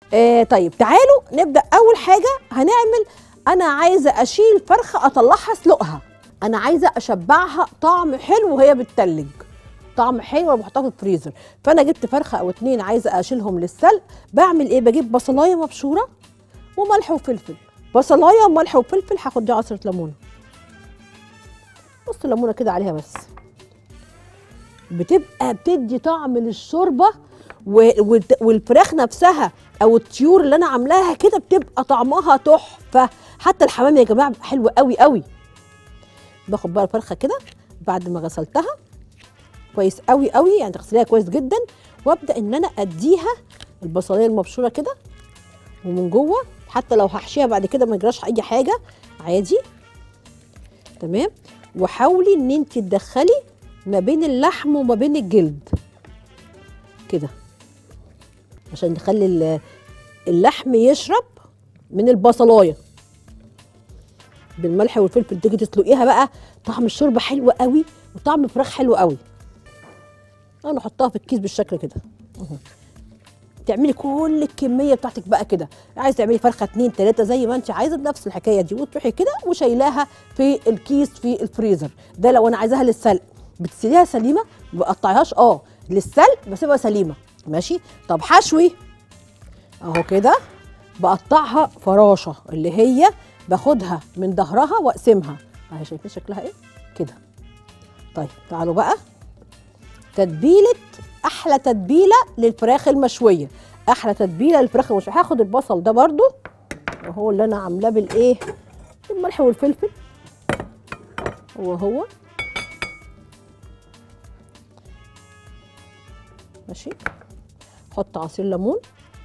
آه طيب تعالوا نبدا اول حاجه هنعمل انا عايزه اشيل فرخه اطلعها اسلقها انا عايزه اشبعها طعم حلو وهي بتتلج طعم حلو وانا بحطها في الفريزر فانا جبت فرخه او اتنين عايزه اشيلهم للسلق بعمل ايه بجيب بصلايه مبشوره وملح وفلفل بصلايه وملح وفلفل هاخد دي عصره ليمونه نص ليمونه كده عليها بس بتبقى بتدي طعم للشوربه و- والت- والفراخ نفسها او الطيور اللي انا عاملاها كده بتبقى طعمها تحفه حتى الحمام يا جماعه بيبقى حلو قوي قوي باخد بقى الفرخه كده بعد ما غسلتها كويس قوي قوي يعني تغسليها كويس جدا وابدا ان انا اديها البصليه المبشوره كده ومن جوه حتى لو هحشيها بعد كده ما يجراش اي حاجه عادي تمام وحاولي ان انت تدخلي ما بين اللحم وما بين الجلد كده عشان نخلي ال- اللحم يشرب من البصلايه بالملح والفلفل تيجي تسلقيها بقى طعم الشوربه حلو قوي وطعم الفراخ حلو قوي انا احطها في الكيس بالشكل كده اهو تعملي كل الكميه بتاعتك بقى كده عايز تعملي فرخه اتنين تلاته زي ما انت عايزه بنفس الحكايه دي وتروحي كده وشايلاها في الكيس في الفريزر ده لو انا عايزاها للسلق بتسيبيها سليمه ما بقطعيهاش اه للسلق بسيبها سليمه ماشي طب حشوي اهو كده بقطعها فراشه اللي هي باخدها من ظهرها واقسمها اهي شايفين شكلها ايه كده طيب تعالوا بقى تتبيله احلى تتبيله للفراخ المشويه احلى تتبيله للفراخ المشويه هاخد البصل ده برضو وهو اللي انا عاملاه بالايه الملح والفلفل هو هو ماشي حط عصير ليمون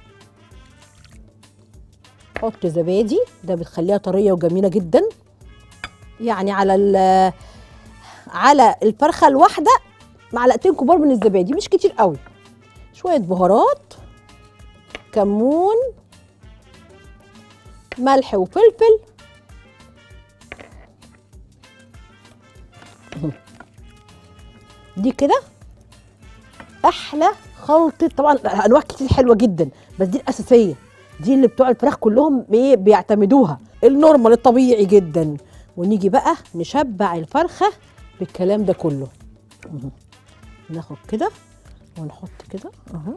حط زبادي ده بتخليها طريه وجميله جدا يعني على ال- على الفرخه الواحده معلقتين كبار من الزبادي مش كتير قوي شويه بهارات كمون ملح وفلفل دي كده احلى خلطه طبعا انواع كتير حلوه جدا بس دي الاساسيه دي اللي بتوع الفراخ كلهم بي- بيعتمدوها النورمال الطبيعي جدا ونيجي بقى نشبع الفرخه بالكلام ده كله مهم. ناخد كده ونحط كده اهو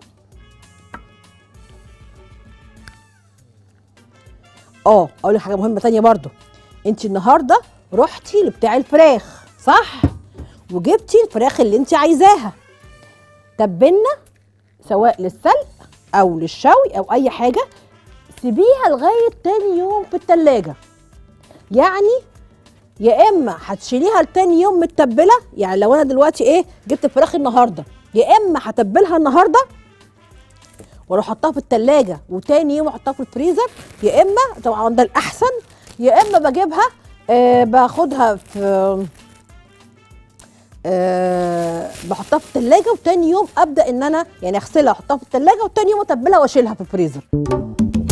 اه اقول لك حاجه مهمه تانية برضو انت النهارده رحتي لبتاع الفراخ صح وجبتي الفراخ اللي انت عايزاها تبلنا سواء للسلق او للشوي او اي حاجه سيبيها لغايه تاني يوم في التلاجة يعني يا اما هتشيليها لتاني يوم متبله يعني لو انا دلوقتي ايه جبت الفراخ النهارده يا اما هتبلها النهارده واروح احطها في التلاجة وتاني يوم احطها في الفريزر يا اما طبعا ده الاحسن يا اما بجيبها آه باخدها في آه بحطها في التلاجة وتاني يوم ابدا ان انا يعني اغسلها احطها في التلاجة وتاني يوم اتبلها واشيلها في الفريزر